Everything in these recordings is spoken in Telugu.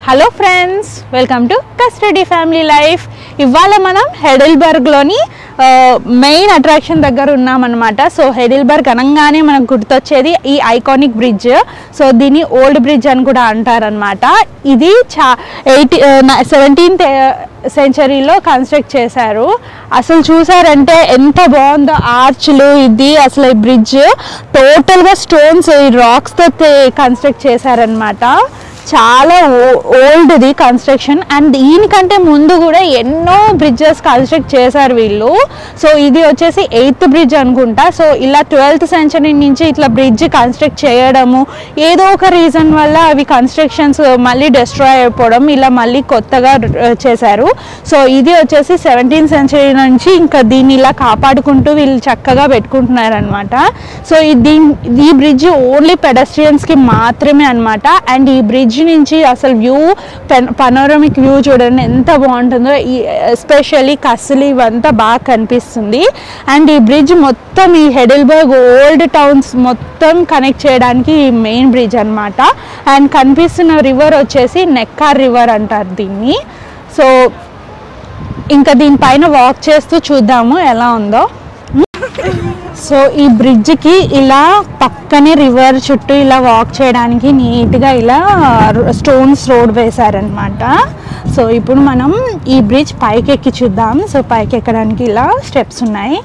hello friends welcome to custody family life ఇవాళ మనం హెడిల్బర్గ్లోని మెయిన్ అట్రాక్షన్ దగ్గర ఉన్నామన్నమాట సో హెడిల్బర్గ్ అనగానే మనకు గుర్తొచ్చేది ఈ ఐకానిక్ బ్రిడ్జ్ సో దీన్ని ఓల్డ్ బ్రిడ్జ్ అని కూడా అంటారనమాట ఇది చా ఎయిటీ సెవెంటీన్త్ సెంచరీలో కన్స్ట్రక్ట్ చేశారు అసలు చూసారంటే ఎంత బాగుందో ఆర్చ్లు ఇది అసలు ఈ బ్రిడ్జ్ టోటల్గా స్టోన్స్ ఈ రాక్స్తో కన్స్ట్రక్ట్ చేశారనమాట చాలా ఓల్డ్ది కన్స్ట్రక్షన్ అండ్ దీనికంటే ముందు కూడా ఎన్నో బ్రిడ్జెస్ కన్స్ట్రక్ట్ చేశారు వీళ్ళు సో ఇది వచ్చేసి ఎయిత్ బ్రిడ్జ్ అనుకుంటా సో ఇలా ట్వెల్త్ సెంచరీ నుంచి ఇట్లా బ్రిడ్జ్ కన్స్ట్రక్ట్ చేయడము ఏదో ఒక రీజన్ వల్ల అవి కన్స్ట్రక్షన్స్ మళ్ళీ డిస్ట్రాయ్ అయిపోవడం ఇలా మళ్ళీ కొత్తగా uh, చేశారు సో ఇది వచ్చేసి సెవెంటీన్త్ సెంచరీ నుంచి ఇంకా దీన్ని ఇలా కాపాడుకుంటూ వీళ్ళు చక్కగా పెట్టుకుంటున్నారనమాట సో ఈ దీని ఈ బ్రిడ్జ్ ఓన్లీ పెడస్ట్రియన్స్కి మాత్రమే అనమాట అండ్ ఈ బ్రిడ్జ్ నుంచి అసలు వ్యూ పనోరమిక్ వ్యూ చూడండి ఎంత బాగుంటుందో ఈ ఎస్పెషల్లీ కస్సులు ఇవంతా బాగా కనిపిస్తుంది అండ్ ఈ బ్రిడ్జ్ మొత్తం ఈ హెడిల్బర్గ్ ఓల్డ్ టౌన్స్ మొత్తం కనెక్ట్ చేయడానికి ఈ మెయిన్ బ్రిడ్జ్ అనమాట అండ్ కనిపిస్తున్న రివర్ వచ్చేసి నెక్కార్ రివర్ అంటారు దీన్ని సో ఇంకా దీనిపైన వాక్ చేస్తూ చూద్దాము ఎలా ఉందో సో ఈ బ్రిడ్జ్కి ఇలా పక్కనే రివర్ చుట్టూ ఇలా వాక్ చేయడానికి నీట్గా ఇలా స్టోన్స్ రోడ్ వేశారనమాట సో ఇప్పుడు మనం ఈ బ్రిడ్జ్ పైకి ఎక్కి చూద్దాం సో పైకి ఎక్కడానికి ఇలా స్టెప్స్ ఉన్నాయి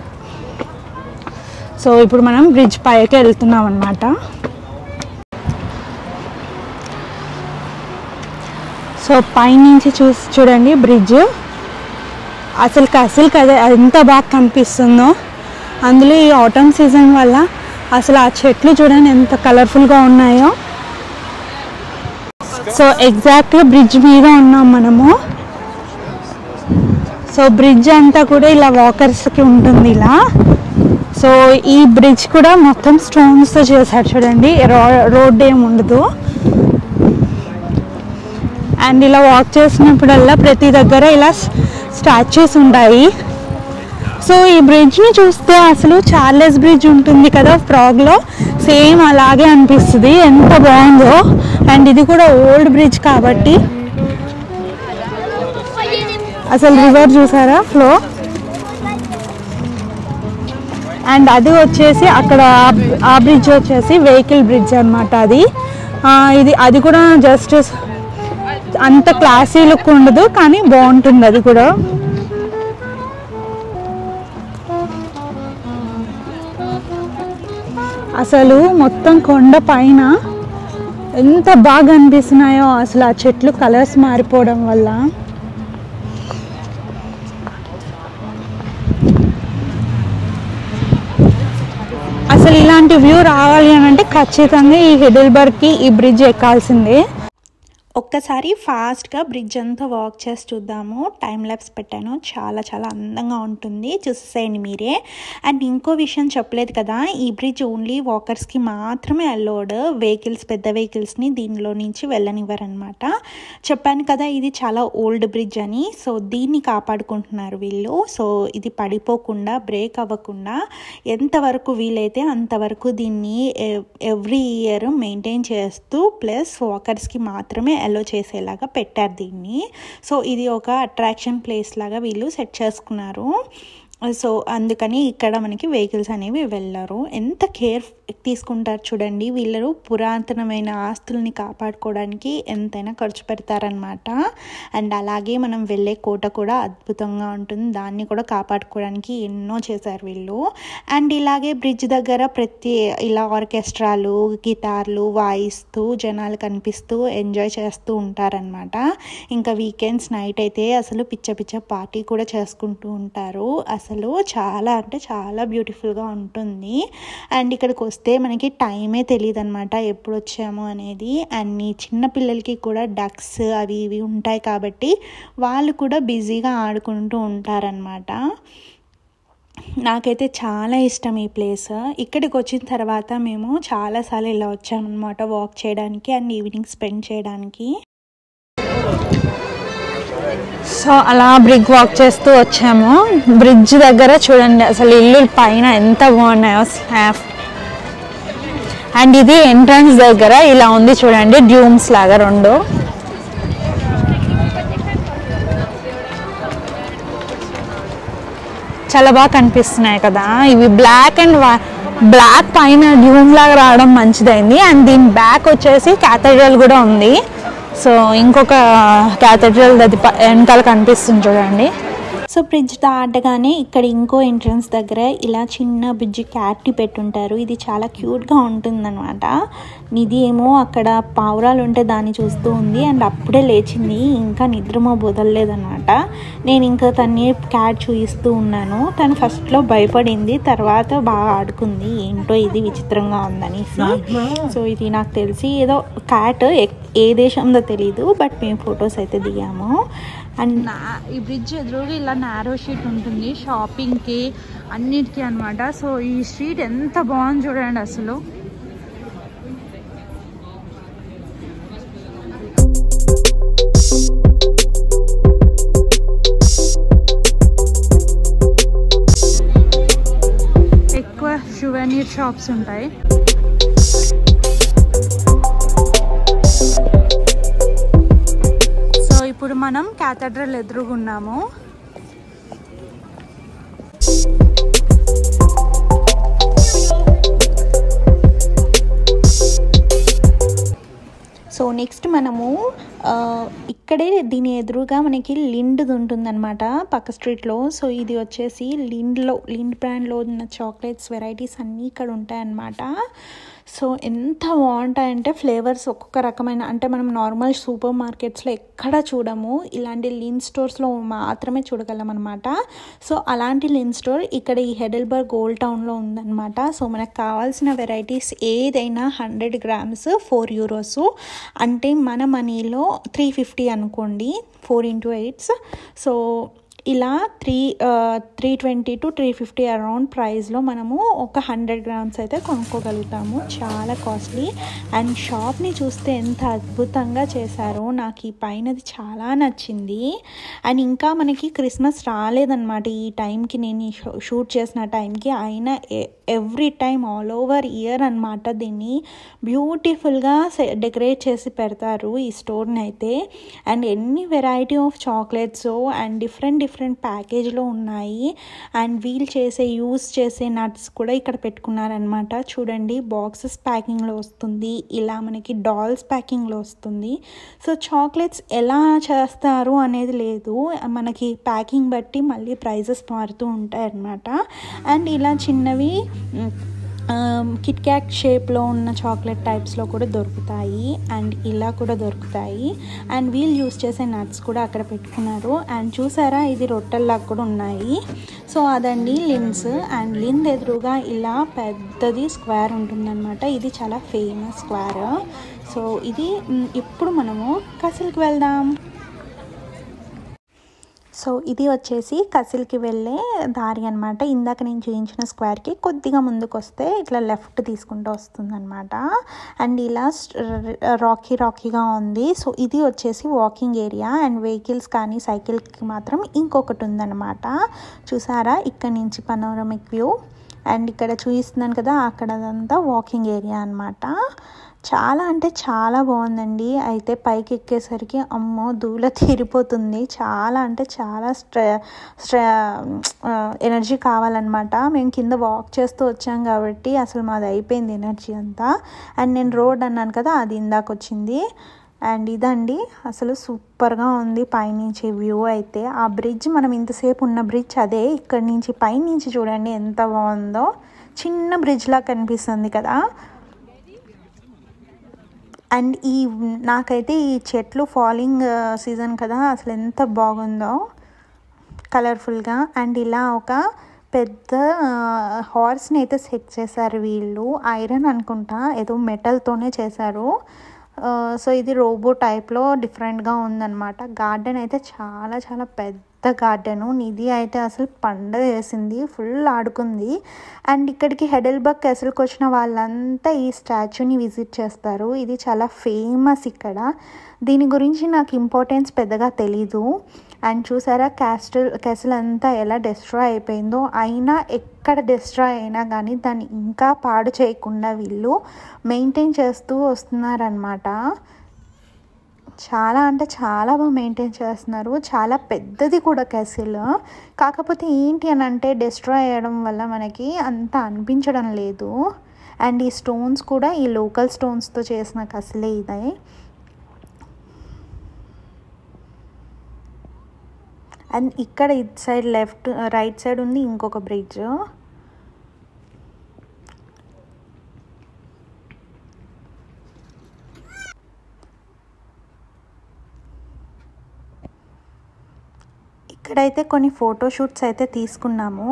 సో ఇప్పుడు మనం బ్రిడ్జ్ పైకి వెళ్తున్నాం అనమాట సో పైనుంచి చూసి చూడండి బ్రిడ్జ్ అసలు అసలు కదా ఎంత బాగా కనిపిస్తుందో అందులో ఈ ఆటమ్ సీజన్ వల్ల అసలు ఆ చెట్లు చూడండి ఎంత కలర్ఫుల్గా ఉన్నాయో సో ఎగ్జాక్ట్గా బ్రిడ్జ్ మీద ఉన్నాం మనము సో బ్రిడ్జ్ అంతా కూడా ఇలా వాకర్స్కి ఉంటుంది ఇలా సో ఈ బ్రిడ్జ్ కూడా మొత్తం స్టోన్స్తో చేశారు చూడండి రో రోడ్ ఏమి ఉండదు అండ్ ఇలా వాక్ చేసినప్పుడల్లా ప్రతి దగ్గర ఇలా స్టాచ్యూస్ ఉంటాయి సో ఈ బ్రిడ్జ్ని చూస్తే అసలు చార్లెస్ బ్రిడ్జ్ ఉంటుంది కదా ఫ్రాగ్లో సేమ్ అలాగే అనిపిస్తుంది ఎంత బాగుందో అండ్ ఇది కూడా ఓల్డ్ బ్రిడ్జ్ కాబట్టి అసలు రివర్ చూసారా ఫ్లో అండ్ అది వచ్చేసి అక్కడ ఆ- ఆ బ్రిడ్జ్ వచ్చేసి వెహికల్ బ్రిడ్జ్ అనమాట అది ఆ, ఇది అది కూడా జస్ట్ అంత క్లాసీ లుక్ ఉండదు కానీ బాగుంటుంది అది కూడా అసలు మొత్తం కొండ పైన ఎంత బాగా అనిపిస్తున్నాయో అసలు ఆ చెట్లు కలర్స్ మారిపోవడం వల్ల అసలు ఇలాంటి వ్యూ రావాలి అని అంటే ఖచ్చితంగా ఈ హెడిల్బర్గ్కి ఈ బ్రిడ్జ్ ఎక్కాల్సిందే ఒక్కసారి ఫాస్ట్గా బ్రిడ్జ్ అంతా వాక్ చేసి చూద్దాము టైం ల్యాబ్స్ పెట్టాను చాలా చాలా అందంగా ఉంటుంది చూసేయండి మీరే అండ్ ఇంకో విషయం చెప్పలేదు కదా ఈ బ్రిడ్జ్ ఓన్లీ వాకర్స్కి మాత్రమే అలౌడ్ వెహికల్స్ పెద్ద వెహికల్స్ని దీనిలో నుంచి వెళ్ళనివ్వరనమాట చెప్పాను కదా ఇది చాలా ఓల్డ్ బ్రిడ్జ్ అని సో దీన్ని కాపాడుకుంటున్నారు వీళ్ళు సో ఇది పడిపోకుండా బ్రేక్ అవ్వకుండా ఎంతవరకు వీలైతే అంతవరకు దీన్ని ఎవ్రీ ఇయర్ మెయింటైన్ చేస్తూ ప్లస్ వాకర్స్కి మాత్రమే అలో చేసేలాగా పెట్టారు దీన్ని సో ఇది ఒక అట్రాక్షన్ ప్లేస్ లాగా వీళ్ళు సెట్ చేసుకున్నారు సో అందుకని ఇక్కడ మనకి వెహికల్స్ అనేవి వెళ్ళరు ఎంత కేర్ తీసుకుంటారు చూడండి వీళ్ళు పురాతనమైన ఆస్తుల్ని కాపాడుకోవడానికి ఎంతైనా ఖర్చు పెడతారనమాట అండ్ అలాగే మనం వెళ్ళే కోట కూడా అద్భుతంగా ఉంటుంది దాన్ని కూడా కాపాడుకోవడానికి ఎన్నో చేశారు వీళ్ళు అండ్ ఇలాగే బ్రిడ్జ్ దగ్గర ప్రతి ఇలా ఆర్కెస్ట్రాలు గిటార్లు వాయిస్తూ జనాలు కనిపిస్తూ ఎంజాయ్ చేస్తూ ఉంటారనమాట ఇంకా వీకెండ్స్ నైట్ అయితే అసలు పిచ్చ పిచ్చ పార్టీ కూడా చేసుకుంటూ ఉంటారు అసలు చాలా అంటే చాలా బ్యూటిఫుల్గా ఉంటుంది అండ్ ఇక్కడికి వస్తే మనకి టైమే తెలియదు అనమాట ఎప్పుడు వచ్చాము అనేది అండ్ ఈ చిన్న పిల్లలకి కూడా డక్స్ అవి ఇవి ఉంటాయి కాబట్టి వాళ్ళు కూడా బిజీగా ఆడుకుంటూ ఉంటారనమాట నాకైతే చాలా ఇష్టం ఈ ప్లేస్ ఇక్కడికి వచ్చిన తర్వాత మేము చాలాసార్లు ఇలా వచ్చామన్నమాట వాక్ చేయడానికి అండ్ ఈవినింగ్ స్పెండ్ చేయడానికి సో అలా బ్రిడ్జ్ వాక్ చేస్తూ వచ్చాము బ్రిడ్జ్ దగ్గర చూడండి అసలు ఇల్లు పైన ఎంత బాగున్నాయో స్లాబ్ అండ్ ఇది ఎంట్రన్స్ దగ్గర ఇలా ఉంది చూడండి డ్యూమ్స్ లాగా రెండు చాలా బాగా కనిపిస్తున్నాయి కదా ఇవి బ్లాక్ అండ్ బ్లాక్ పైన డ్యూమ్ లాగా రావడం మంచిదైంది అండ్ దీని బ్యాక్ వచ్చేసి క్యాథడ్రల్ కూడా ఉంది సో ఇంకొక క్యాథడ్రల్ అది ప- వెనకాల కనిపిస్తుంది చూడండి సో బ్రిడ్జ్ దాటగానే ఇక్కడ ఇంకో ఎంట్రన్స్ దగ్గర ఇలా చిన్న బుజ్జి క్యాట్ని పెట్టుంటారు ఇది చాలా క్యూట్గా ఉంటుందన్నమాట నిధి ఏమో అక్కడ పావురాలు ఉంటే దాన్ని చూస్తూ ఉంది అండ్ అప్పుడే లేచింది ఇంకా నిద్రమో వదలలేదన్నమాట నేను ఇంకా తన్ని క్యాట్ చూపిస్తూ ఉన్నాను తను ఫస్ట్లో భయపడింది తర్వాత బాగా ఆడుకుంది ఏంటో ఇది విచిత్రంగా ఉందనేసి సో ఇది నాకు తెలిసి ఏదో క్యాట్ ఏ దేశంలో తెలీదు బట్ మేము ఫొటోస్ అయితే దిగాము అండ్ నా ఈ బ్రిడ్జ్ ఎదురుగా ఇలా నారో షీట్ ఉంటుంది షాపింగ్కి అన్నిటికీ అనమాట సో ఈ స్ట్రీట్ ఎంత బాగుంది చూడండి అసలు ఎక్కువ షువెనీర్ షాప్స్ ఉంటాయి సో ఇప్పుడు మనం క్యాథడ్రల్ ఎదురుగున్నాము సో నెక్స్ట్ మనము ఆ, ఇక్కడే దీని ఎదురుగా మనకి లిండ్ది ఉంటుందన్నమాట పక్క స్ట్రీట్లో సో ఇది వచ్చేసి లిండ్లో లిండ్ బ్రాండ్లో ఉన్న చాక్లెట్స్ వెరైటీస్ అన్నీ ఇక్కడ ఉంటాయన్నమాట సో ఎంత బాగుంటాయంటే ఫ్లేవర్స్ ఒక్కొక్క రకమైన అంటే మనం నార్మల్ సూపర్ మార్కెట్స్లో ఎక్కడ చూడము ఇలాంటి లిన్ స్టోర్స్లో మాత్రమే చూడగలం అనమాట సో అలాంటి లిన్ స్టోర్ ఇక్కడ ఈ హెడల్బర్గ్ ఓల్డ్ టౌన్లో ఉందన్నమాట సో మనకు కావాల్సిన వెరైటీస్ ఏదైనా హండ్రెడ్ గ్రామ్స్ ఫోర్ యూరోస్ అంటే మన మనీలో త్రీ ఫిఫ్టీ అనుకోండి ఫోర్ ఇంటూ ఎయిట్స్ సో ఇలా three three twenty two three fifty around ప్రైస్లో మనము ఒక హండ్రెడ్ గ్రామ్స్ అయితే కొనుక్కోగలుగుతాము చాలా కాస్ట్లీ అండ్ షాప్ని చూస్తే ఎంత అద్భుతంగా చేశారో నాకు ఈ పైనది చాలా నచ్చింది అండ్ ఇంకా మనకి క్రిస్మస్ రాలేదన్నమాట ఈ టైంకి నేను ఈ షూ- షూట్ చేసిన టైంకి అయినా every time all over year అనమాట దీన్ని బ్యూటిఫుల్గా డెకరేట్ చేసి పెడతారు ఈ స్టోర్ని అయితే అండ్ ఎన్ని variety of chocolates and different different ప్యాకేజ్లో ఉన్నాయి అండ్ వీల్ చేసే యూస్ చేసే నట్స్ కూడా ఇక్కడ పెట్టుకున్నారనమాట చూడండి బాక్సెస్ ప్యాకింగ్లో వస్తుంది ఇలా మనకి డాల్స్ ప్యాకింగ్లో వస్తుంది సో చాక్లెట్స్ ఎలా చేస్తారు అనేది లేదు మనకి ప్యాకింగ్ బట్టి మళ్ళీ ప్రైజెస్ మారుతూ ఉంటాయి అన్నమాట అండ్ ఇలా చిన్నవి మ్, కిట్ క్యాట్ షేప్లో ఉన్న చాక్లెట్ టైప్స్లో కూడా దొరుకుతాయి అండ్ ఇలా కూడా దొరుకుతాయి అండ్ వీళ్ళు యూస్ చేసే నట్స్ కూడా అక్కడ పెట్టుకున్నారు అండ్ చూసారా ఇది రొట్టెల్లాగా కూడా ఉన్నాయి సో అదండి లిన్స్ అండ్ లిన్ ఎదురుగా ఇలా పెద్దది స్క్వేర్ ఉంటుందన్నమాట ఇది చాలా ఫేమస్ స్క్వేర్ సో ఇది మ్, ఇప్పుడు మనము కసిల్కి వెళ్దాం సో ఇది వచ్చేసి కసిల్కి వెళ్ళే దారి అనమాట ఇందాక నేను చూపించిన స్క్వేర్కి కొద్దిగా ముందుకు వస్తే ఇట్లా లెఫ్ట్ తీసుకుంటూ వస్తుందన్నమాట అండ్ ఇలా రాకీ రాకీగా ఉంది సో ఇది వచ్చేసి వాకింగ్ ఏరియా అండ్ వెహికల్స్ కానీ సైకిల్కి మాత్రం ఇంకొకటి ఉందన్నమాట చూసారా ఇక్కడ నుంచి పనోరమిక్ వ్యూ అండ్ ఇక్కడ చూపిస్తున్నాను కదా అక్కడ అదంతా వాకింగ్ ఏరియా అనమాట చాలా అంటే చాలా బాగుందండి అయితే పైకి ఎక్కేసరికి అమ్మో దూల తీరిపోతుంది చాలా అంటే చాలా స్ట్రె స్ట్రె ఎనర్జీ కావాలన్నమాట మేము కింద వాక్ చేస్తూ వచ్చాం కాబట్టి అసలు మాది అయిపోయింది ఎనర్జీ అంతా అండ్ నేను రోడ్ అన్నాను కదా అది ఇందాక వచ్చింది అండ్ ఇదండి అసలు సూపర్గా ఉంది పైనుంచి వ్యూ అయితే ఆ బ్రిడ్జ్ మనం ఇంతసేపు ఉన్న బ్రిడ్జ్ అదే ఇక్కడి నుంచి పైనుంచి చూడండి ఎంత బాగుందో చిన్న బ్రిడ్జ్లా కనిపిస్తుంది కదా అండ్ ఈ నాకైతే ఈ చెట్లు ఫాలింగ్ సీజన్ కదా అసలు ఎంత బాగుందో కలర్ఫుల్గా అండ్ ఇలా ఒక పెద్ద హార్స్ని అయితే సెట్ చేశారు వీళ్ళు ఐరన్ అనుకుంటా ఏదో మెటల్తోనే చేశారు సో ఇది రోబో టైప్లో డిఫరెంట్గా ఉందన్నమాట గార్డెన్ అయితే చాలా చాలా పెద్ద గార్డెను నిధి అయితే అసలు పండగ వేసింది ఫుల్ ఆడుకుంది అండ్ ఇక్కడికి హెడెల్బర్గ్ కెసల్కి వచ్చిన వాళ్ళంతా ఈ స్టాచ్యూని విజిట్ చేస్తారు ఇది చాలా ఫేమస్ ఇక్కడ దీని గురించి నాకు ఇంపార్టెన్స్ పెద్దగా తెలీదు అండ్ చూసారా క్యాస్టల్ కెసల్ అంతా ఎలా డిస్ట్రాయ్ అయిపోయిందో అయినా ఎక్కడ డిస్ట్రాయ్ అయినా కానీ దాన్ని ఇంకా పాడు చేయకుండా వీళ్ళు మెయింటైన్ చేస్తూ వస్తున్నారనమాట చాలా అంటే చాలా బాగా మెయింటైన్ చేస్తున్నారు చాలా పెద్దది కూడా కెసిల్ కాకపోతే ఏంటి అని అంటే డిస్ట్రాయ్ అయ్యడం వల్ల మనకి అంత అనిపించడం లేదు అండ్ ఈ స్టోన్స్ కూడా ఈ లోకల్ స్టోన్స్తో చేసిన కసిలే ఇదే అండ్ ఇక్కడ ఇటు సైడ్ లెఫ్ట్ రైట్ సైడ్ ఉంది ఇంకొక బ్రిడ్జ్ ఇక్కడైతే కొన్ని ఫోటోషూట్స్ అయితే తీసుకున్నాము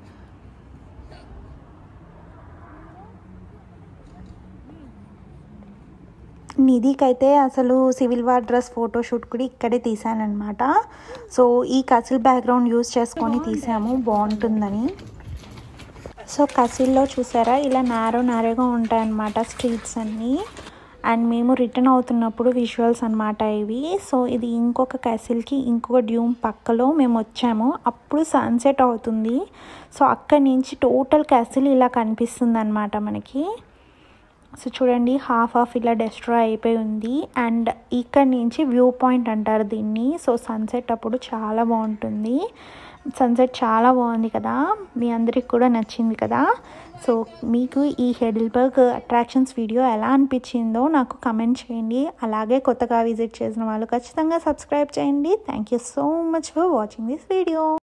నిధికైతే అసలు సివిల్ వార్ డ్రెస్ ఫోటోషూట్ కూడా ఇక్కడే తీసానమాట సో ఈ కసిల్ బ్యాక్గ్రౌండ్ యూస్ చేసుకొని తీసాము బాగుంటుందని సో కసిల్లో చూసారా ఇలా నారో నారోగా ఉంటాయన్నమాట స్ట్రీట్స్ అన్నీ అండ్ మేము రిటర్న్ అవుతున్నప్పుడు విజువల్స్ అనమాట ఇవి సో ఇది ఇంకొక క్యాసిల్కి ఇంకొక డ్యూమ్ పక్కలో మేము వచ్చాము అప్పుడు సన్సెట్ అవుతుంది సో అక్కడి నుంచి టోటల్ క్యాసిల్ ఇలా కనిపిస్తుంది అనమాట మనకి సో చూడండి హాఫ్ హాఫ్ ఇలా డెస్ట్రాయ్ అయిపోయి ఉంది అండ్ ఇక్కడ నుంచి వ్యూ పాయింట్ అంటారు దీన్ని సో సన్సెట్ అప్పుడు చాలా బాగుంటుంది సన్సెట్ చాలా బాగుంది కదా మీ అందరికి కూడా నచ్చింది కదా సో మీకు ఈ హెడిల్బర్గ్ అట్రాక్షన్స్ వీడియో ఎలా అనిపించిందో నాకు కమెంట్ చేయండి అలాగే కొత్తగా విజిట్ చేసిన వాళ్ళు ఖచ్చితంగా సబ్స్క్రైబ్ చేయండి thank you so much for watching this video